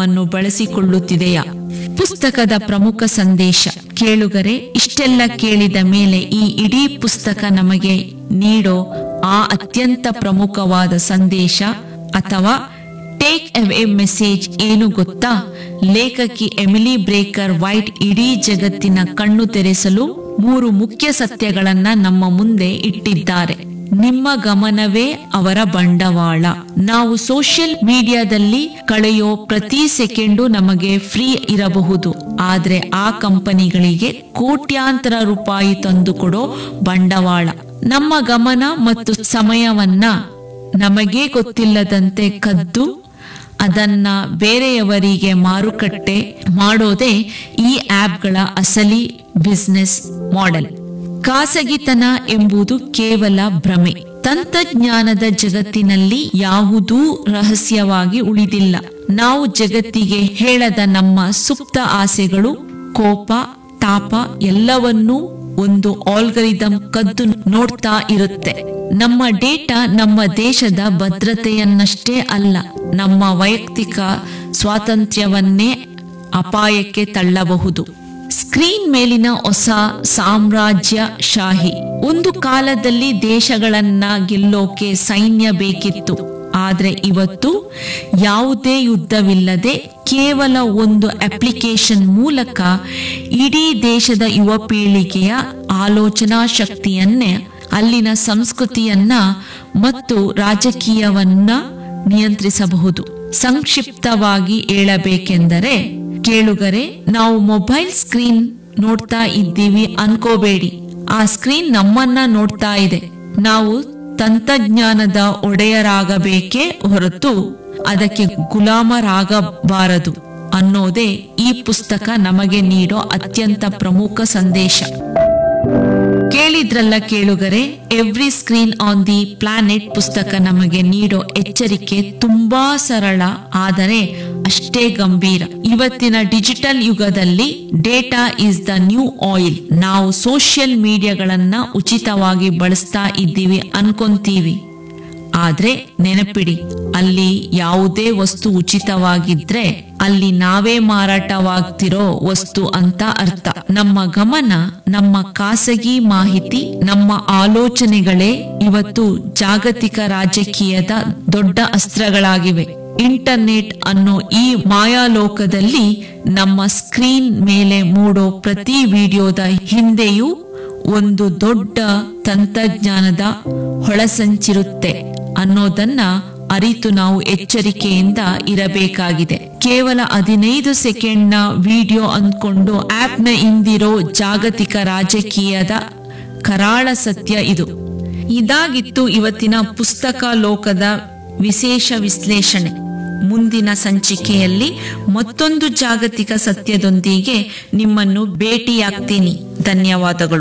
ನಮ್ಮನ್ನು ಬಳಸಿಕೊಳ್ಳುತ್ತಿದೆಯಾ ಪುಸ್ತಕದ ಪ್ರಮುಖ ಸಂದೇಶ ಕೇಳುಗರೆ ಇಷ್ಟೆಲ್ಲ ಕೇಳಿದ ಮೇಲೆ ಈ ಇಡೀ ಪುಸ್ತಕ ನಮಗೆ ನೀಡೋ ಆ ಅತ್ಯಂತ ಪ್ರಮುಖವಾದ ಸಂದೇಶ ಅಥವಾ ಟೇಕ್ ಅವೇ ಮೆಸೇಜ್ ಏನು ಗೊತ್ತಾ ಲೇಖಕಿ ಎಮಿಲಿ ಬ್ರೇಕರ್ ವೈಟ್ ಇಡೀ ಜಗತ್ತಿನ ಕಣ್ಣು ತೆರೆಸಲು ಮೂರು ಮುಖ್ಯ ಸತ್ಯಗಳನ್ನ ನಮ್ಮ ಮುಂದೆ ಇಟ್ಟಿದ್ದಾರೆ ನಿಮ್ಮ ಗಮನವೇ ಅವರ ಬಂಡವಾಳ ನಾವು ಸೋಷಿಯಲ್ ಮೀಡಿಯಾದಲ್ಲಿ ಕಳೆಯೋ ಪ್ರತಿ ಸೆಕೆಂಡು ನಮಗೆ ಫ್ರೀ ಇರಬಹುದು ಆದ್ರೆ ಆ ಕಂಪನಿಗಳಿಗೆ ಕೋಟ್ಯಾಂತರ ರೂಪಾಯಿ ತಂದುಕೊಡೋ ಬಂಡವಾಳ ನಮ್ಮ ಗಮನ ಮತ್ತು ಸಮಯವನ್ನ ನಮಗೇ ಗೊತ್ತಿಲ್ಲದಂತೆ ಕದ್ದು ಅದನ್ನ ಬೇರೆಯವರಿಗೆ ಮಾರುಕಟ್ಟೆ ಮಾಡೋದೇ ಈ ಆಪ್ಗಳ ಅಸಲಿ ಬಿಸ್ನೆಸ್ ಮಾಡೆಲ್ ಖಾಸಗಿತನ ಎಂಬುದು ಕೇವಲ ಭ್ರಮೆ ತಂತ್ರಜ್ಞಾನದ ಜಗತ್ತಿನಲ್ಲಿ ಯಾವುದೂ ರಹಸ್ಯವಾಗಿ ಉಳಿದಿಲ್ಲ ನಾವು ಜಗತ್ತಿಗೆ ಹೇಳದ ನಮ್ಮ ಸುಪ್ತ ಆಸೆಗಳು ಕೋಪ ತಾಪ ಎಲ್ಲವನ್ನೂ ಒಂದು ಆಲ್ಗರಿದಮ್ ಕದ್ದು ನೋಡ್ತಾ ಇರುತ್ತೆ ನಮ್ಮ ಡೇಟಾ ನಮ್ಮ ದೇಶದ ಭದ್ರತೆಯನ್ನಷ್ಟೇ ಅಲ್ಲ ನಮ್ಮ ವೈಯಕ್ತಿಕ ಸ್ವಾತಂತ್ರ್ಯವನ್ನೇ ಅಪಾಯಕ್ಕೆ ತಳ್ಳಬಹುದು ಸ್ಕ್ರೀನ್ ಮೇಲಿನ ಹೊಸ ಸಾಮ್ರಾಜ್ಯ ಶಾಹಿ ಒಂದು ಕಾಲದಲ್ಲಿ ದೇಶಗಳನ್ನ ಗೆಲ್ಲೋಕೆ ಸೈನ್ಯ ಬೇಕಿತ್ತು ಆದ್ರೆ ಇವತ್ತು ಯಾವುದೇ ಯುದ್ಧವಿಲ್ಲದೆ ಕೇವಲ ಒಂದು ಅಪ್ಲಿಕೇಶನ್ ಮೂಲಕ ಇಡೀ ದೇಶದ ಯುವ ಪೀಳಿಗೆಯ ಆಲೋಚನಾ ಶಕ್ತಿಯನ್ನೇ ಅಲ್ಲಿನ ಸಂಸ್ಕೃತಿಯನ್ನ ಮತ್ತು ರಾಜಕೀಯವನ್ನ ನಿಯಂತ್ರಿಸಬಹುದು ಸಂಕ್ಷಿಪ್ತವಾಗಿ ಹೇಳಬೇಕೆಂದರೆ ಕೇಳುಗರೆ ನಾವು ಮೊಬೈಲ್ ಸ್ಕ್ರೀನ್ ನೋಡ್ತಾ ಇದ್ದೀವಿ ಅನ್ಕೋಬೇಡಿ ಆ ಸ್ಕ್ರೀನ್ ನಮ್ಮನ್ನ ನೋಡ್ತಾ ಇದೆ ನಾವು ತಂತ್ರಜ್ಞಾನದ ಒಡೆಯರಾಗಬೇಕೇ ಹೊರತು ಅದಕ್ಕೆ ಗುಲಾಮರಾಗಬಾರದು ಅನ್ನೋದೇ ಈ ಪುಸ್ತಕ ನಮಗೆ ನೀಡೋ ಅತ್ಯಂತ ಪ್ರಮುಖ ಸಂದೇಶ ಕೇಳಿದ್ರಲ್ಲ ಕೇಳುಗರೆ every screen on the planet ಪುಸ್ತಕ ನಮಗೆ ನೀಡೋ ಎಚ್ಚರಿಕೆ ತುಂಬಾ ಸರಳ ಆದರೆ ಅಷ್ಟೇ ಗಂಭೀರ ಇವತ್ತಿನ ಡಿಜಿಟಲ್ ಯುಗದಲ್ಲಿ data is the new oil ನಾವು ಸೋಷಿಯಲ್ ಮೀಡಿಯಾಗಳನ್ನ ಉಚಿತವಾಗಿ ಬಳಸ್ತಾ ಇದ್ದೀವಿ ಅನ್ಕೊಂತೀವಿ ಆದ್ರೆ ನೆನಪಿಡಿ ಅಲ್ಲಿ ಯಾವುದೇ ವಸ್ತು ಉಚಿತವಾಗಿದ್ರೆ ಅಲ್ಲಿ ನಾವೇ ಮಾರಾಟವಾಗ್ತಿರೋ ವಸ್ತು ಅಂತ ಅರ್ಥ ನಮ್ಮ ಗಮನ ನಮ್ಮ ಖಾಸಗಿ ಮಾಹಿತಿ ನಮ್ಮ ಆಲೋಚನೆಗಳೇ ಇವತ್ತು ಜಾಗತಿಕ ರಾಜಕೀಯದ ದೊಡ್ಡ ಅಸ್ತ್ರಗಳಾಗಿವೆ ಇಂಟರ್ನೆಟ್ ಅನ್ನೋ ಈ ಮಾಯಾಲೋಕದಲ್ಲಿ ನಮ್ಮ ಸ್ಕ್ರೀನ್ ಮೇಲೆ ಮೂಡೋ ಪ್ರತಿ ವಿಡಿಯೋದ ಹಿಂದೆಯೂ ಒಂದು ದೊಡ್ಡ ತಂತ್ರಜ್ಞಾನದ ಹೊಳಸಂಚಿರುತ್ತೆ ಅನ್ನೋದನ್ನ ಅರಿತು ನಾವು ಎಚ್ಚರಿಕೆಯಿಂದ ಇರಬೇಕಾಗಿದೆ ಕೇವಲ ಹದಿನೈದು ಸೆಕೆಂಡ್ನ ವಿಡಿಯೋ ಅಂದ್ಕೊಂಡು ಆಪ್ನ ಹಿಂದಿರೋ ಜಾಗತಿಕ ರಾಜಕೀಯದ ಕರಾಳ ಸತ್ಯ ಇದು ಇದಾಗಿತ್ತು ಇವತ್ತಿನ ಪುಸ್ತಕ ಲೋಕದ ವಿಶೇಷ ವಿಶ್ಲೇಷಣೆ ಮುಂದಿನ ಸಂಚಿಕೆಯಲ್ಲಿ ಮತ್ತೊಂದು ಜಾಗತಿಕ ಸತ್ಯದೊಂದಿಗೆ ನಿಮ್ಮನ್ನು ಭೇಟಿಯಾಗ್ತೀನಿ ಧನ್ಯವಾದಗಳು